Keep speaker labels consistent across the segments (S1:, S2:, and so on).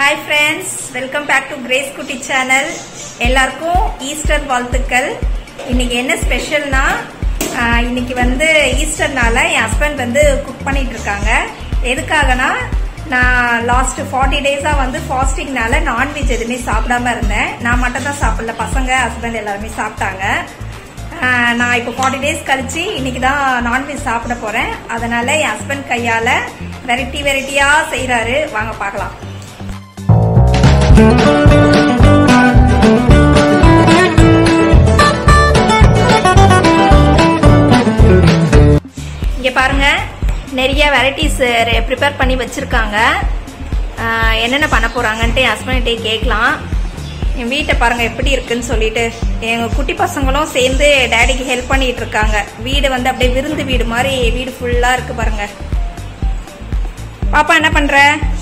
S1: Hi friends welcome back to Grace குட்டி channel எல்லாருக்கும் Easter வாழ்த்துக்கள் இன்னைக்கு என்ன ஸ்பெஷல்னா ஆஹ், இன்னைக்கு வந்து ஈஸ்டர்னால என் ஹஸ்பண்ட் வந்து குக் பண்ணிட்டு இருக்காங்க எதுக்காகனா நான் லாஸ்ட் ஃபார்ட்டி டேஸாக வந்து ஃபாஸ்டிங்னால நான்வெஜ் எதுவுமே சாப்பிடாம இருந்தேன் நான் மட்டும் தான் சாப்பிடல பசங்க ஹஸ்பண்ட் எல்லாருமே சாப்பிட்டாங்க ஆஹ், நான் இப்போ ஃபார்ட்டி டேஸ் கழிச்சு இன்னைக்கு தான் நான்வெஜ் சாப்பிட போறேன் அதனால என் ஹஸ்பண்ட் கையால வெரைட்டி வெரைட்டியா செய்றாரு வாங்க பார்க்கலாம் இங்க பாருங்க நிறைய வெரைட்டிஸ் ப்ரிப்பேர் பண்ணி வச்சிருக்காங்க ஆஹ், என்னென்ன பண்ண போறாங்கன்ட்டு என் ஹஸ்பண்ட்டே கேட்கலாம் என் வீட்டை பாருங்க எப்படி இருக்குன்னு சொல்லிட்டு எங்க குட்டி பசங்களும் சேர்ந்து டேடிக்கு ஹெல்ப் பண்ணிட்டு இருக்காங்க வீடு வந்து அப்படியே விருந்து வீடு மாதிரி வீடு ஃபுல்லா இருக்கு பாருங்க பாப்பா என்ன பண்ற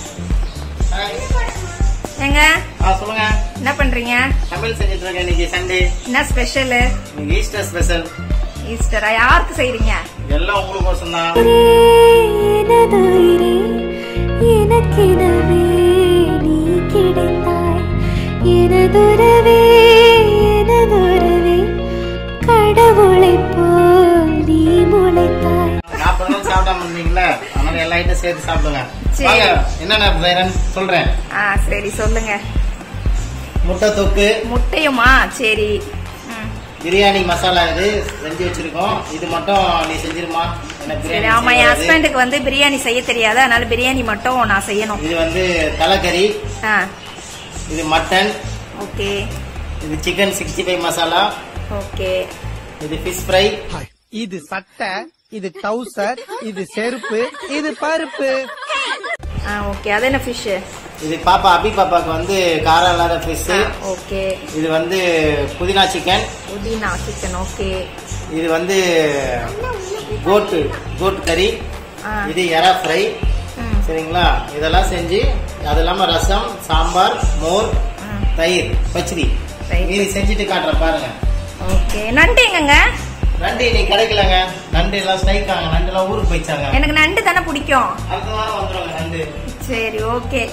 S1: ஏங்க
S2: ஆ சொல்லுங்க
S1: என்ன பண்றீங்க
S2: சமையல் செஞ்சுட்டு இருக்கேன் இன்னைக்கு சண்டே
S1: என்ன ஸ்பெஷலு
S2: இன்னைக்கு ஈஸ்டர் ஸ்பெஷல்
S1: ஈஸ்டரா யாருக்கு செய்றீங்க
S2: எல்லாம் உங்களுக்கோசம் தான்
S3: எனதுயிரே எனக்கெனவே நீ கிடைத்தாய் எனதுறவே எனதுறவே கடவுளைப் போல் நீ முளைத்தாய்
S2: நாற்பது நாள் சாப்பிடாம இருந்தீங்களா அதனால எல்லா ஐட்டம் சேர்த்து சாப்பிடுங்க
S1: சரி.
S2: வாங்க என்னென்ன செய்றேன்னு சொல்றேன்
S1: ஆ சரி சொல்லுங்க
S2: முட்டை தொக்கு
S1: முட்டையுமா சரி ம்.
S2: பிரியாணி மசாலா இது செஞ்சு வச்சிருக்கோம் இது மட்டும் நீ செஞ்சிருமா எனக்கு
S1: சரி
S2: பிரியாணி
S1: ஆமா என்
S2: செய்யாது.
S1: ஹஸ்பண்டுக்கு வந்து பிரியாணி செய்ய தெரியாது அதனால பிரியாணி மட்டும் நான் செய்யணும்
S2: இது வந்து தலைக்கறி
S1: ஆ
S2: இது மட்டன்
S1: ஓகே
S2: இது chicken sixty five masala
S1: okay
S2: இது ஃபிஷ் ஃப்ரை
S4: இது சட்டை இது டவுசர் இது செருப்பு இது பருப்பு
S1: ஆ ஓகே அது என்ன ஃபிஷ்
S2: இது பாப்பா அபி பாப்பாக்கு வந்து காரம் இல்லாத ஃபிஷ்
S1: ஓகே
S2: இது வந்து புதினா சிக்கன்
S1: புதினா சிக்கன் ஓகே
S2: இது வந்து கோட்டு கோட் கறி
S1: ஆ.
S2: இது எறா ஃப்ரை
S1: ம்
S2: சரிங்களா இதெல்லாம் செஞ்சு அது இல்லாம ரசம் சாம்பார் மோர்
S1: ம்.
S2: தயிர் பச்சடி
S1: தயிர்.
S2: மீதி செஞ்சுட்டு காட்டுறேன் பாருங்க
S1: ஓகே நண்டு எங்கங்க
S2: நண்டு இன்னைக்கு கிடைக்கலங்க நண்டு எல்லாம் ஸ்ட்ரைக்காங்க நண்டு எல்லாம் ஊருக்கு போயிச்சாங்க
S1: எனக்கு நண்டு தானே பிடிக்கும்
S2: அடுத்த வாரம் வந்துருவாங்க நண்டு
S1: சரி ஓகே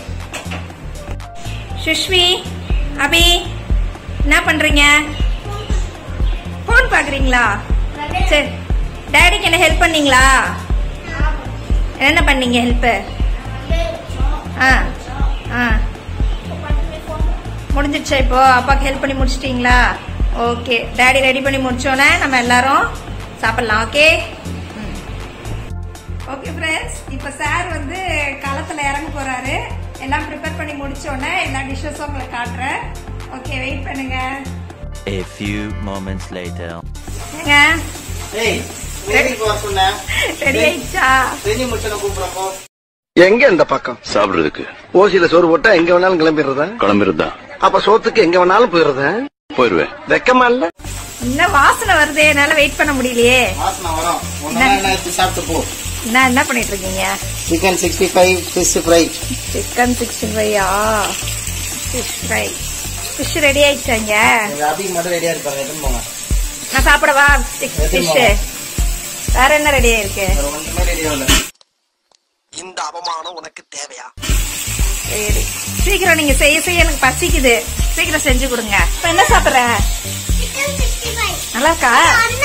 S1: சுஷ்வி அபி என்ன பண்றீங்க ஃபோன் பாக்குறீங்களா சரி டேடிக்கு என்ன ஹெல்ப் பண்ணீங்களா என்ன பண்ணீங்க ஹெல்ப் ஆ ஆ முடிஞ்சிடுச்சா இப்போ அப்பாவுக்கு ஹெல்ப் பண்ணி முடிச்சிட்டீங்களா ஓகே டேடி ரெடி பண்ணி முடிச்சோன்னே நம்ம எல்லாரும் சாப்பிடலாம் ஓகே ஓகே ஃப்ரெண்ட்ஸ் இப்போ சார் வந்து களத்தில் இறங்க போறாரு எல்லாம் ப்ரிப்பேர் பண்ணி முடிச்சோன்னே எல்லா டிஷ்ஷஸும் உங்களுக்கு காட்டுறேன் ஓகே வெயிட் பண்ணுங்க
S5: A few moments later.
S1: ஏங்க
S2: ஏய் ரெடி போக சொன்னேன்
S1: ரெடி ஆயிடுச்சா
S2: செஞ்சு முடிச்சோன்னு கூப்பிடுறோம் போ.
S6: எங்க இந்த பக்கம்
S7: சாப்பிடுறதுக்கு
S6: ஓசியில சோறு போட்டா எங்க வேணாலும் கிளம்பிடுறதா
S7: கிளம்பிருந்தான்
S6: அப்ப சோத்துக்கு எங்க வேணாலும் போயிடுறதா
S7: போயிருவேன்
S6: வெக்கமா இல்ல
S1: இன்னும் வாசனை வருதே என்னால வெயிட் பண்ண முடியலையே
S2: வாசனை வரும் ஒன்னொன்னா என்ன எடுத்து சாப்பிட்டு போ
S1: என்ன என்ன பண்ணிட்டு இருக்கீங்க
S2: chicken sixty five fish fry
S1: chicken sixty ஃபைவா ஃபிஷ் ஃப்ரை ஃபிஷ் ரெடி ஆயிடுச்சாங்க
S2: எங்க அபிக்கு மட்டும் ரெடியா இருப்பாங்க எடுத்துன்னு போங்க
S1: நான் சாப்பிடவா ஃபிஷ்
S2: எடுத்துன்னு
S1: வேற என்ன ரெடி ஆயிருக்கு
S2: வேற ஒன்றுமே ரெடியா இல்லை
S6: இந்த அவமானம் உனக்கு தேவையா
S1: சரி சீக்கிரம் நீங்க செய்ய செய்ய எனக்கு பசிக்குது சீக்கிரம் செஞ்சு கொடுங்க இப்ப என்ன சாப்பிடுற நல்லா இருக்கா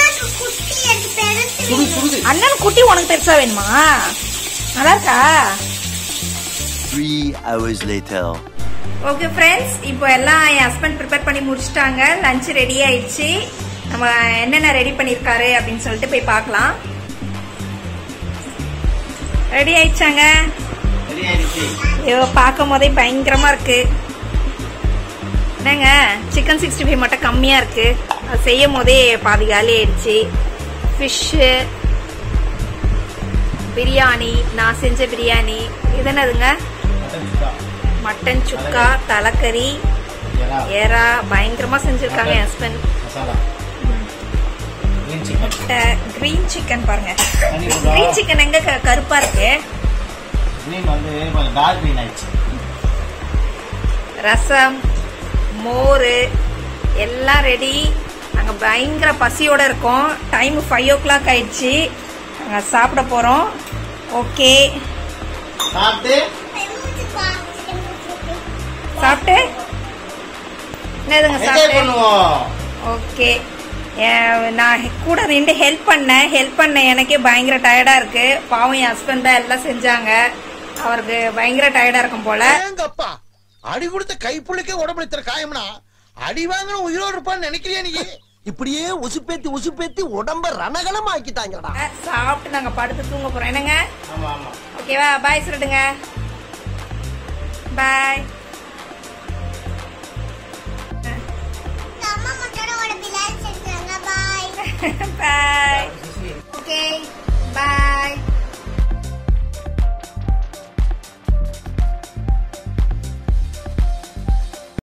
S2: புது புது
S1: அண்ணன் குட்டி உனக்கு பெருசா வேணுமா நல்லா இருக்கா
S5: Three hours later.
S1: Okay friends இப்போ எல்லாம் என் ஹஸ்பண்ட் ப்ரிப்பேர் பண்ணி முடிச்சிட்டாங்க லஞ்ச் ரெடி ஆயிடுச்சு நம்ம என்னென்ன ரெடி பண்ணியிருக்காரு அப்படின்னு சொல்லிட்டு போய் பார்க்கலாம் ரெடி ஆயிடுச்சாங்க
S2: ரெடி ஆயிடுச்சு
S1: ஐயோ பார்க்கும் போதே பயங்கரமா இருக்கு என்னங்க சிக்கன் சிக்ஸ்டி ஃபைவ் மட்டும் கம்மியா இருக்கு அது செய்யும் போதே பாதி காலி ஆயிடுச்சு ஃபிஷ்ஷு பிரியாணி நான் செஞ்ச பிரியாணி இது என்னதுங்க
S2: மட்டன் சுக்கா
S1: மட்டன் சுக்கா தலைக்கறி
S2: எறா
S1: ஏரா பயங்கரமா செஞ்சிருக்காங்க என் ஹஸ்பண்ட்
S2: மசாலா கிரீன் சிக்கன்
S1: முட்டை கிரீன் சிக்கன் பாருங்க
S2: தண்ணி போடுவா.
S1: கிரீன் சிக்கன் எங்க க- கருப்பா இருக்கு
S2: கிரீன் வந்து கொஞ்சம் டார்க் கிரீன் ஆயிடுச்சு
S1: ரசம் மோர் எல்லாம் ரெடி நாங்க பயங்கர பசியோட இருக்கோம் டைம் ஃபைவ் ஓ கிளாக் ஆயிடுச்சு நாங்க சாப்பிட போறோம் ஓகே
S2: சாப்பிட்டு
S1: சாப்பிட்டு என்னதுங்க
S2: என்ஜாய்
S1: சாப்பிட்டு
S2: பண்ணுவோம்
S1: ஓகே நான் கூட நின்று ஹெல்ப் பண்ணேன் ஹெல்ப் பண்ண எனக்கே பயங்கர டயர்டாக இருக்கு பாவம் என் ஹஸ்பண்ட் தான் எல்லாம் செஞ்சாங்க அவருக்கு பயங்கர டயர்டாக இருக்கும் போல
S7: ஏங்கப்பா அடி கொடுத்த கைப்புள்ளிக்கே உடம்புல இத்தனை காயம்னா அடி வாங்கின உயிரோடு இருப்பான்னு நினைக்கிறியா நீ
S6: இப்படியே உசுப்பேத்தி உசுப்பேத்தி உடம்ப ரணகலம் ஆக்கிட்டாங்கடா
S1: சாப்பிட்டு நாங்கள் படுத்து தூங்க போகிறோம் என்னங்க
S2: ஆமா ஆமா
S1: ஓகேவா பாய் சொல்லிடுங்க பாய்
S8: அம்மா மட்டும் ஒரு பிளான் செஞ்சாங்க பாய்
S1: பாய்